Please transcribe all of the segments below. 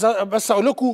بس اقول لكم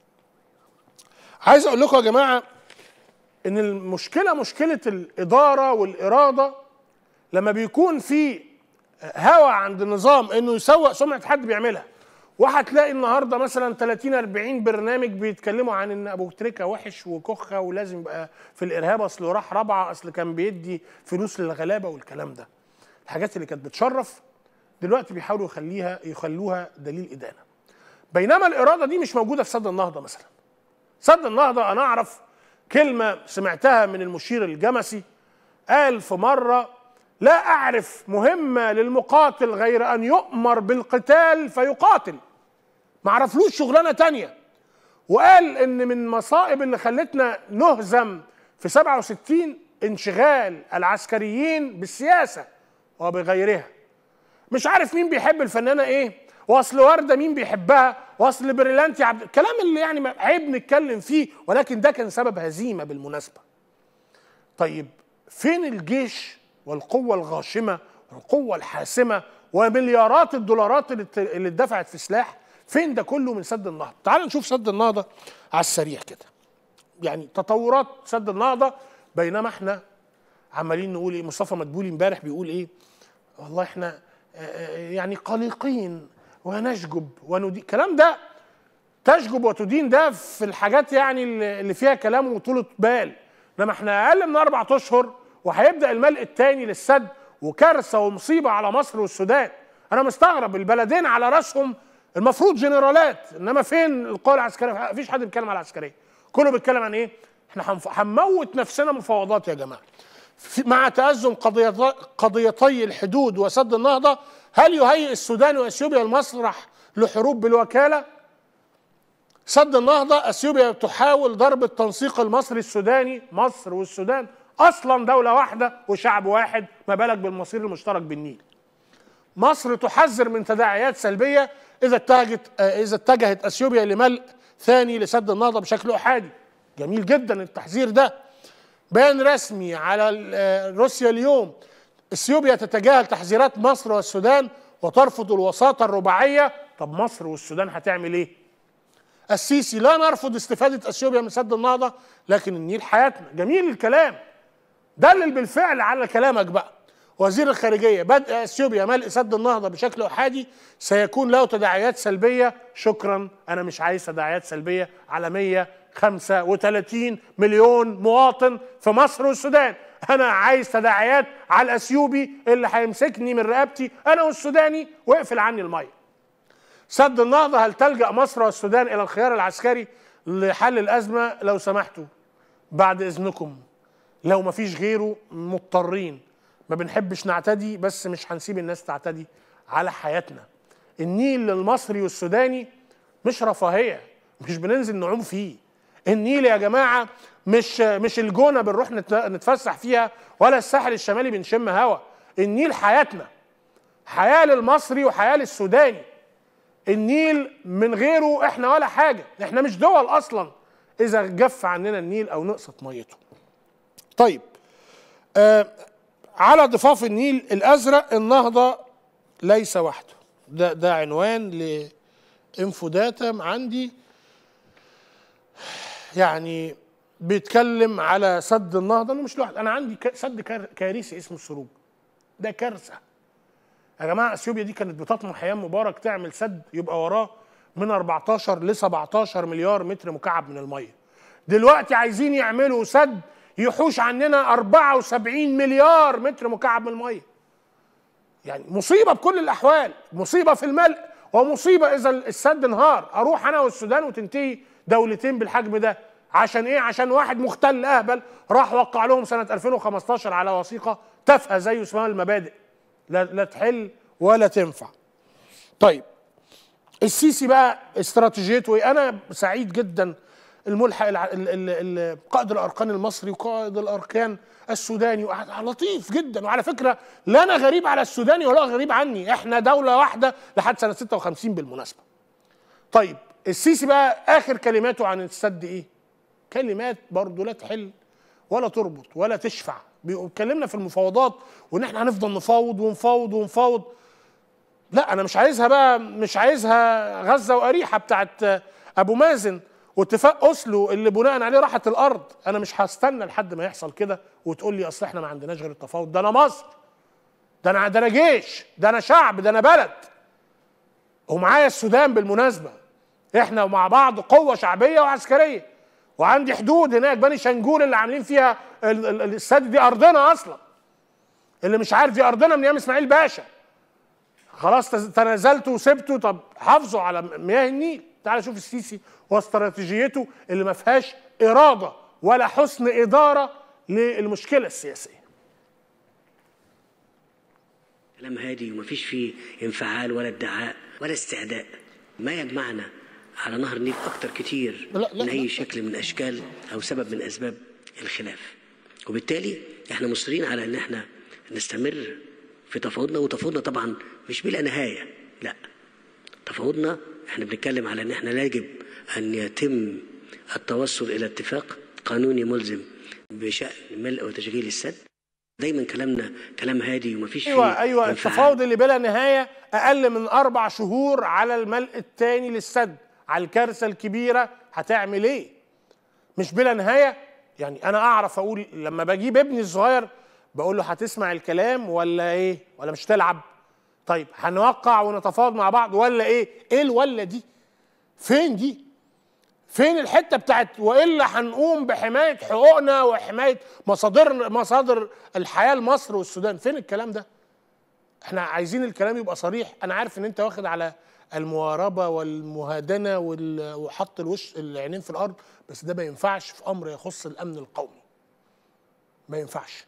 عايز اقول لكم يا جماعه ان المشكله مشكله الاداره والاراده لما بيكون في هوى عند النظام انه يسوق سمعه حد بيعملها وهتلاقي النهارده مثلا 30 40 برنامج بيتكلموا عن ان ابو تريكه وحش وكخه ولازم يبقى في الارهاب اصله راح رابعه اصل كان بيدي فلوس للغلابه والكلام ده الحاجات اللي كانت بتشرف دلوقتي بيحاولوا يخليها يخلوها دليل ادانه بينما الاراده دي مش موجوده في سد النهضه مثلا سد النهضه انا اعرف كلمه سمعتها من المشير الجمسي قال في مره لا اعرف مهمه للمقاتل غير ان يؤمر بالقتال فيقاتل ما عرفلوش شغلانه تانية وقال ان من مصائب اللي خلتنا نهزم في 67 انشغال العسكريين بالسياسه وبغيرها مش عارف مين بيحب الفنانه ايه واصل ورده مين بيحبها واصل بريلانتي عبد الكلام اللي يعني عيب نتكلم فيه ولكن ده كان سبب هزيمه بالمناسبه طيب فين الجيش والقوه الغاشمه والقوه الحاسمه ومليارات الدولارات اللي ات- اللي اتدفعت في سلاح فين ده كله من سد النهضه تعال نشوف سد النهضه على السريع كده يعني تطورات سد النهضه بينما احنا عمالين نقول ايه مصطفى مدبولي امبارح بيقول ايه والله احنا آه، آه، يعني قلقين ونشجب وندين الكلام ده تشجب وتدين ده في الحاجات يعني اللي اللي فيها كلام وطولة بال انما احنا اقل من اربع اشهر وهيبدا الملء الثاني للسد وكارثه ومصيبه على مصر والسودان انا مستغرب البلدين على راسهم المفروض جنرالات انما فين القوى العسكريه مفيش حد بيتكلم على العسكريه كله بيتكلم عن ايه احنا هنف- هنموت نفسنا مفاوضات يا جماعه في- مع تأزم قضيتي, قضيتي الحدود وسد النهضة هل يهيئ السودان وأثيوبيا المسرح لحروب بالوكالة؟ سد النهضة أثيوبيا تحاول ضرب التنسيق المصري السوداني مصر والسودان أصلا دولة واحدة وشعب واحد ما بالك بالمصير المشترك بالنيل مصر تحذر من تداعيات سلبية إذا اتجهت آه، إذا اتجهت أثيوبيا لملء ثاني لسد النهضة بشكل أحادي جميل جدا التحذير ده بيان رسمي على ال- آه، روسيا اليوم اثيوبيا تتجاهل تحذيرات مصر والسودان وترفض الوساطه الرباعيه طب مصر والسودان هتعمل ايه السيسي لا نرفض استفاده اثيوبيا من سد النهضه لكن النيل حياتنا جميل الكلام دلل بالفعل على كلامك بقى وزير الخارجيه بدء اثيوبيا ملء سد النهضه بشكل احادي سيكون له تداعيات سلبيه شكرا انا مش عايز تداعيات سلبيه على 135 مليون مواطن في مصر والسودان انا عايز تداعيات على الاثيوبي اللي هيمسكني من رقبتي انا والسوداني ويقفل عني الميه سد النهضه هل تلجا مصر والسودان الى الخيار العسكري لحل الازمه لو سمحتوا بعد اذنكم لو ما فيش غيره مضطرين ما بنحبش نعتدي بس مش هنسيب الناس تعتدي على حياتنا النيل للمصري والسوداني مش رفاهيه مش بننزل نعوم فيه النيل يا جماعه مش مش الجونه بنروح نت- نتفسح فيها ولا الساحل الشمالي بنشم هوا النيل حياتنا حياه للمصري وحياه للسوداني النيل من غيره احنا ولا حاجه احنا مش دول اصلا اذا جف عننا النيل او نقصت ميته طيب آه على ضفاف النيل الازرق النهضه ليس وحده ده ده عنوان لانفو داتا عندي يعني بيتكلم على سد النهضه انه مش لوحده انا عندي ك- سد كار- كارثي اسمه السروج ده كارثه يا جماعه اثيوبيا دي كانت بتطمح ايام مبارك تعمل سد يبقى وراه من 14 ل 17 مليار متر مكعب من الميه دلوقتي عايزين يعملوا سد يحوش عننا 74 مليار متر مكعب من الميه يعني مصيبه بكل الاحوال مصيبه في الملء ومصيبه اذا السد انهار اروح انا والسودان وتنتهي دولتين بالحجم ده عشان ايه عشان واحد مختل اهبل راح وقع لهم سنه 2015 على وثيقه تافهه زي اسمها المبادئ لا, لا تحل ولا تنفع طيب السيسي بقى استراتيجيته ايه انا سعيد جدا الملحق الع... ال... ال... ال... قائد الاركان المصري وقائد الاركان السوداني وع- لطيف جدا وعلى فكره لا انا غريب على السوداني ولا غريب عني احنا دوله واحده لحد سنه 56 بالمناسبه طيب السيسي بقى اخر كلماته عن السد ايه كلمات برضه لا تحل ولا تربط ولا تشفع بيتكلمنا في المفاوضات وان احنا هنفضل نفاوض ونفاوض ونفاوض لا انا مش عايزها بقى مش عايزها غزه واريحه بتاعت ابو مازن واتفاق اوسلو اللي بناء عليه راحت الارض انا مش هستنى لحد ما يحصل كده وتقول لي اصل احنا ما عندناش غير التفاوض ده انا مصر ده انا ده انا جيش ده انا شعب ده انا بلد ومعايا السودان بالمناسبه احنا ومع بعض قوه شعبيه وعسكريه وعندي حدود هناك بني شنجول اللي عاملين فيها ال- ال- السد دي ارضنا اصلا اللي مش عارف دي ارضنا من ايام اسماعيل باشا خلاص تز- تنازلتوا وسبتوا طب حافظوا على م- مياه النيل تعال شوف السيسي واستراتيجيته اللي ما فيهاش اراده ولا حسن اداره للمشكله السياسيه كلام هادي ومفيش فيه انفعال ولا ادعاء ولا استعداء ما يجمعنا على نهر النيل اكتر كتير لا- لا- من اي لا. شكل من اشكال او سبب من اسباب الخلاف وبالتالي احنا مصرين على ان احنا نستمر في تفاوضنا وتفاوضنا طبعا مش بلا نهايه لا تفاوضنا احنا بنتكلم على ان احنا يجب ان يتم التوصل الى اتفاق قانوني ملزم بشان ملء وتشغيل السد دايما كلامنا كلام هادي ومفيش فيه ايوه ايوه انفعال. التفاوض اللي بلا نهايه اقل من اربع شهور على الملء الثاني للسد على الكارثه الكبيره هتعمل ايه؟ مش بلا نهايه يعني انا اعرف اقول لما بجيب ابني الصغير بقول له هتسمع الكلام ولا ايه؟ ولا مش تلعب؟ طيب هنوقع ونتفاوض مع بعض ولا ايه؟ ايه الولا دي؟ فين دي؟ فين الحته بتاعت والا هنقوم بحمايه حقوقنا وحمايه مصادر مصادر الحياه لمصر والسودان فين الكلام ده احنا عايزين الكلام يبقى صريح انا عارف ان انت واخد على المواربه والمهادنه وال- وحط الوش العينين في الارض بس ده ما ينفعش في امر يخص الامن القومي ما ينفعش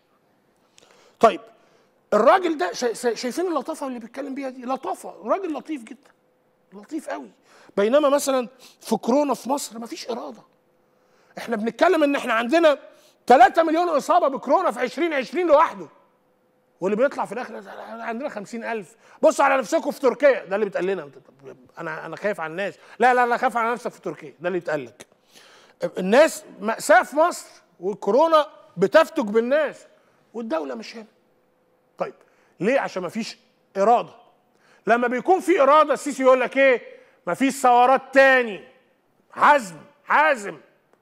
طيب الراجل ده شا- شا- شايفين اللطافه اللي بيتكلم بيها دي لطافه راجل لطيف جدا لطيف قوي بينما مثلا في كورونا في مصر مفيش اراده احنا بنتكلم ان احنا عندنا 3 مليون اصابه بكورونا في 2020 لوحده واللي بيطلع في الاخر عندنا 50000 بصوا على نفسكم في تركيا ده اللي بيتقال لنا طب انا انا خايف على الناس لا لا لا خاف على نفسك في تركيا ده اللي يتقال لك الناس مأساة في مصر والكورونا بتفتك بالناس والدولة مش هنا طيب ليه عشان مفيش إرادة لما بيكون في إرادة السيسي يقول لك إيه مفيش ثورات تاني حزم حازم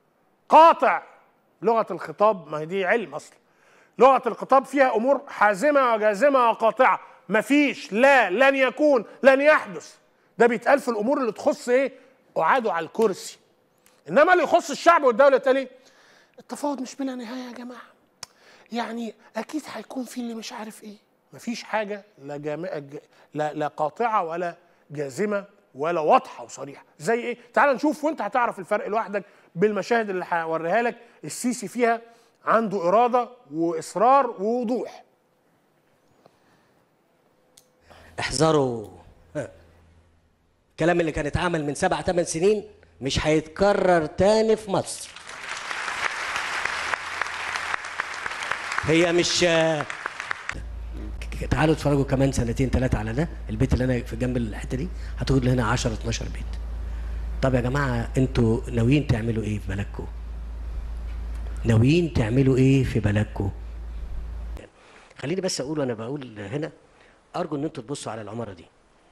قاطع لغة الخطاب ما هي دي علم أصلا لغة الخطاب فيها أمور حازمة وجازمة وقاطعة مفيش لا لن يكون لن يحدث ده بيتقال في الأمور اللي تخص إيه قعاده على الكرسي إنما اللي يخص الشعب والدولة تاني التفاوض مش بلا نهاية يا جماعة يعني أكيد هيكون في اللي مش عارف إيه مفيش حاجة لا, جامع لا, لا قاطعة ولا جازمة ولا واضحة وصريحة زي إيه تعال نشوف وأنت هتعرف الفرق لوحدك بالمشاهد اللي هوريها لك السيسي فيها عنده إرادة وإصرار ووضوح احذروا الكلام اللي كان اتعمل من سبع ثمان سنين مش هيتكرر تاني في مصر هي مش تعالوا اتفرجوا كمان سنتين ثلاثة على ده البيت اللي انا في جنب الحتة دي هتاخد لي هنا 10 12 بيت طب يا جماعة انتوا ناويين تعملوا ايه في بلدكم ناويين تعملوا ايه في بلدكم خليني بس اقول وانا بقول هنا ارجو ان انتوا تبصوا على العماره دي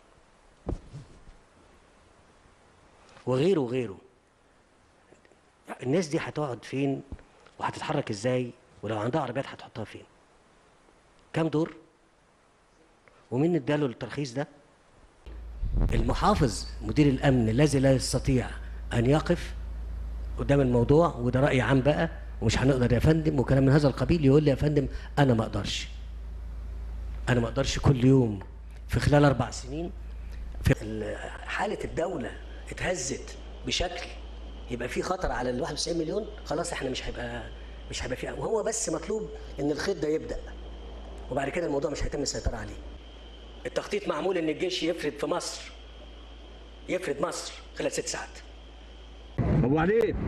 وغيره وغيره الناس دي هتقعد فين وهتتحرك ازاي ولو عندها عربيات هتحطها فين كام دور ومين اداله الترخيص ده المحافظ مدير الامن الذي لا يستطيع ان يقف قدام الموضوع وده راي عام بقى ومش هنقدر يا فندم وكلام من هذا القبيل يقول لي يا فندم انا ما اقدرش انا ما اقدرش كل يوم في خلال اربع سنين في ال- حاله الدوله اتهزت بشكل يبقى في خطر على ال 91 مليون خلاص احنا مش هيبقى مش هيبقى في وهو بس مطلوب ان الخيط ده يبدا وبعد كده الموضوع مش هيتم السيطره عليه التخطيط معمول ان الجيش يفرد في مصر يفرد مصر خلال ست ساعات طب وبعدين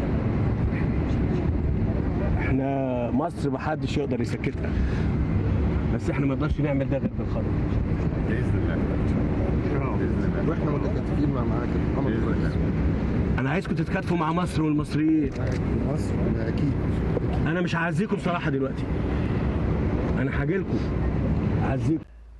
احنا مصر محدش يقدر يسكتها بس احنا ما نقدرش نعمل ده غير بالخطر واحنا متكاتفين مع معاك محمد الرئيس انا عايزكم تتكاتفوا مع مصر والمصريين مصر اكيد انا مش هعزيكم بصراحه دلوقتي انا هاجي لكم اعزيكم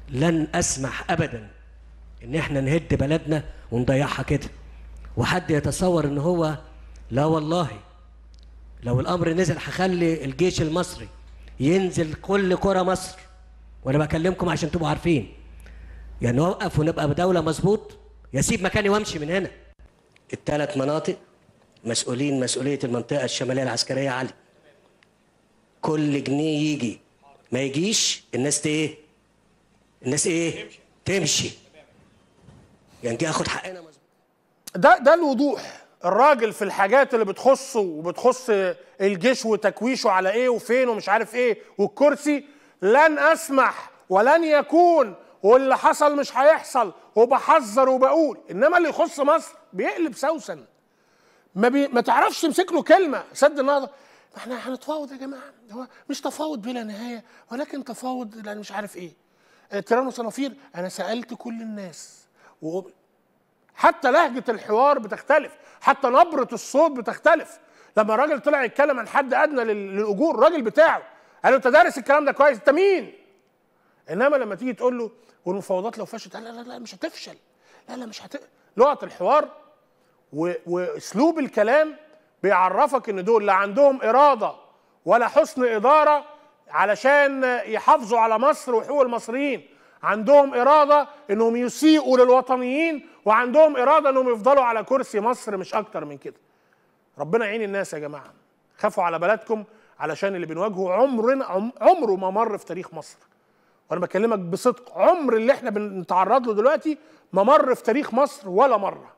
لن اسمح ابدا ان احنا نهد بلدنا ونضيعها كده وحد يتصور ان هو لا والله لو الامر نزل هخلي الجيش المصري ينزل كل قرى مصر وانا بكلمكم عشان تبقوا عارفين يعني نوقف ونبقى بدوله مظبوط يسيب مكاني وامشي من هنا الثلاث مناطق مسؤولين مسؤوليه المنطقه الشماليه العسكريه علي كل جنيه يجي ما يجيش الناس ت- ايه الناس ايه تمشي يعني دي اخد حقنا مظبوط ده ده الوضوح الراجل في الحاجات اللي بتخصه وبتخص الجيش وتكويشه على ايه وفين ومش عارف ايه والكرسي لن اسمح ولن يكون واللي حصل مش هيحصل وبحذر وبقول انما اللي يخص مصر بيقلب سوسن ما, بي... ما تعرفش تمسك له كلمه سد النهضه ما احنا هنتفاوض يا جماعه هو مش تفاوض بلا نهايه ولكن تفاوض لان مش عارف ايه آه، تيران وصنافير انا سالت كل الناس و... حتى لهجه الحوار بتختلف حتى نبره الصوت بتختلف لما الراجل طلع يتكلم عن حد ادنى لل- للاجور الراجل بتاعه قال له انت دارس الكلام ده كويس انت مين انما لما تيجي تقول له والمفاوضات لو فشلت لا لا لا مش هتفشل لا لا مش هت لغه الحوار و... واسلوب الكلام بيعرفك ان دول لا عندهم اراده ولا حسن اداره علشان يحافظوا على مصر وحقوق المصريين عندهم اراده انهم يسيئوا للوطنيين وعندهم اراده انهم يفضلوا على كرسي مصر مش اكتر من كده ربنا يعين الناس يا جماعه خافوا على بلدكم علشان اللي بنواجهه عمرنا عم- عمره ما مر في تاريخ مصر وانا بكلمك بصدق عمر اللي احنا بنتعرض له دلوقتي ما مر في تاريخ مصر ولا مره